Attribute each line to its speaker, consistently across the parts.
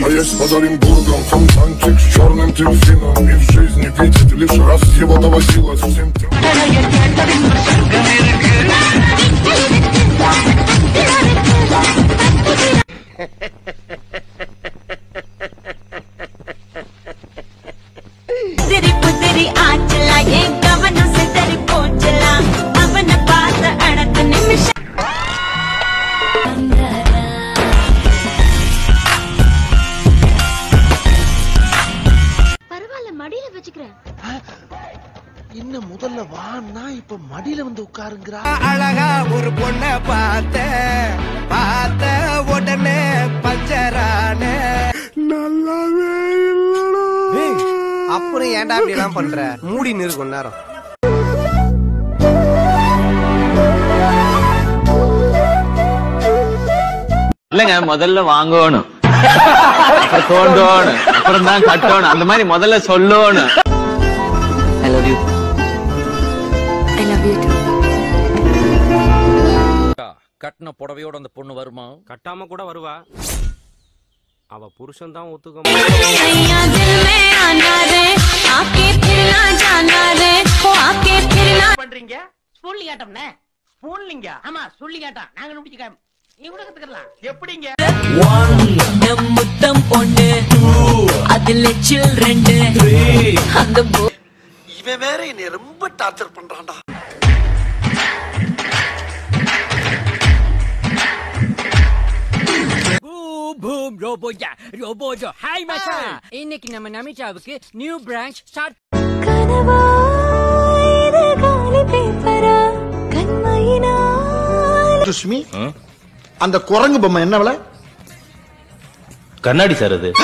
Speaker 1: А если под Оренбургом фонтанчик с черным дельфином И в жизни видеть лишь раз его доводилось всем тем
Speaker 2: திரி புதிரி ஆச்சலா என் கவனம் சிதறி போச்சலா அவனை பார்த்த அடுத்த நிமிஷம்
Speaker 3: பரவாயில்ல மடியில வச்சுக்கிறேன்
Speaker 4: என்ன முதல்ல வான்னா இப்ப மடியில வந்து உட்காருங்கிறா
Speaker 5: அழகா ஒரு பொண்ண பார்த்த பார்த்த உடனே பஞ்சரான ஏய், அப்புறம் ஏன்டா இப்படி எல்லாம் பண்ற மூடி நிறு கொஞ்ச நேரம்
Speaker 6: இல்லங்க முதல்ல வாங்கணும் அப்புறம் தோண்டணும் அப்புறம் தான் கட்டணும் அந்த மாதிரி முதல்ல சொல்லணும் I love you
Speaker 3: I love you
Speaker 7: கட்டின புடவையோட அந்த பொண்ணு வருமா
Speaker 8: கட்டாம கூட வருவா அவ புருஷன் தான் ஒத்துக்க
Speaker 2: सैया दिल में आना रे आके फिर ना जाना रे ओ आके फिर ना
Speaker 9: பண்றீங்க சொல்லி கேட்டோம்னே ஸ்பூன்லிங்க ஆமா சொல்லி கேட்டான் நாங்க நுடிச்சு நீ கூட கத்துக்கலாம் எப்படிங்க
Speaker 2: நம் முத்தம் ஒண்ணு அதுல சில் ரெண்டு அந்த போ-
Speaker 4: இவன் வேற என்னை ரொம்ப டார்ச்சர் பண்றான்டா
Speaker 9: பூம் ரோபோஜா ரோபோஜோ ஹாய் மச்சான் இன்னைக்கு நம்ம நமிதாவுக்கு நியூ பிரான்ச் ஸ்டார்ட்
Speaker 2: கனவா இது காலி பேப்பரா கண்மையினால்
Speaker 4: சுஷ்மி அந்த குரங்கு பொம்மை என்ன விலை
Speaker 7: கண்ணாடி சார் அது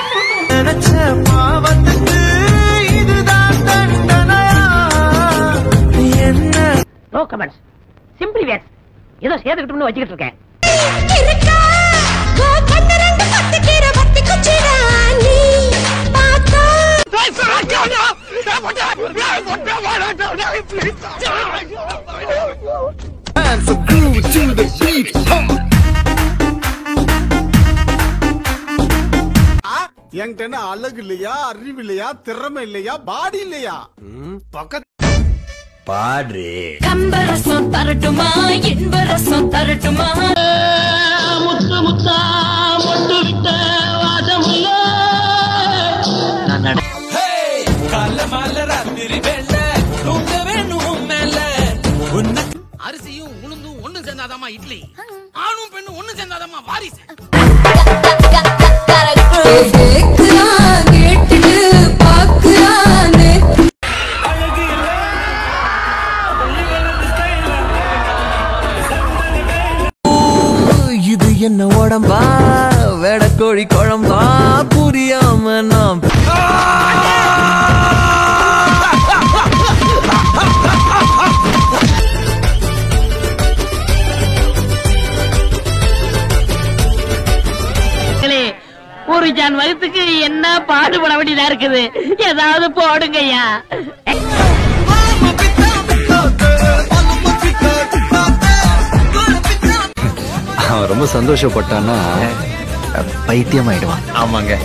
Speaker 9: நோ கமெண்ட்ஸ் சிம்பிளி வேஸ் ஏதோ சேர்த்துக்கிட்டோம்னு வச்சுக்கிட்டு இருக்கேன்
Speaker 2: இருக்கா கண்ணு ரெண்டு பத்து கீரை பத்தி குச்சிரா நீ பார்த்தா
Speaker 5: என்கிட்ட என்ன அழகு இல்லையா அறிவு இல்லையா திறமை இல்லையா பாடி இல்லையா பக்கத்து
Speaker 2: கம்பரசம் தரட்டுமா இன்பரசம் தரட்டுமா
Speaker 9: முத்து முத்தா மொட்டு விட்ட வாசமுள்ள
Speaker 6: நான் நட
Speaker 9: அரிசியும் உளுந்தும் ஒண்ணு சேர்ந்தாதாமா இட்லி ஆணும் பெண்ணும் ஒண்ணு சேர்ந்தாதாமா வாரிசு
Speaker 2: கேக்குறான் கேட்டுட்டு பாக்குறானே
Speaker 5: இது என்ன உடம்பா வேடக்கோழி குழம்பா புரியாம நாம்
Speaker 9: ஒரு ஜான் வயசுக்கு என்ன பாடுபட வேண்டியதா இருக்குது ஏதாவது போடுங்கய்யா
Speaker 7: அவன் ரொம்ப சந்தோஷப்பட்டான்னா பைத்தியம் ஆயிடுவான் ஆமாங்க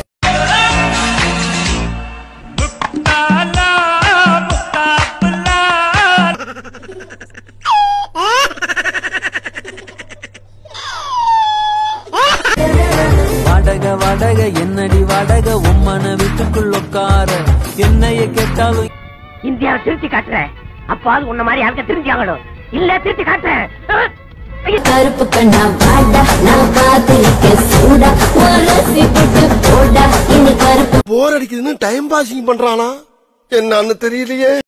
Speaker 5: வாடக வாடக என்னடி வாடக உம்மன வீட்டுக்குள் உட்கார என்னைய கேட்டாலும்
Speaker 9: இந்தியாவை திருத்தி காட்டுறேன் அப்பாவது உன்ன மாதிரி யாருக்க திருத்தி ஆகணும் இல்ல திருத்தி காட்டுறேன்
Speaker 2: கருப்பு கண்ணா வாடா நான் காத்திருக்க சூடா ஒரு போட்டு போடா இனி கருப்பு
Speaker 4: போர் அடிக்குதுன்னு டைம் பாசிங் பண்றானா என்னன்னு தெரியலையே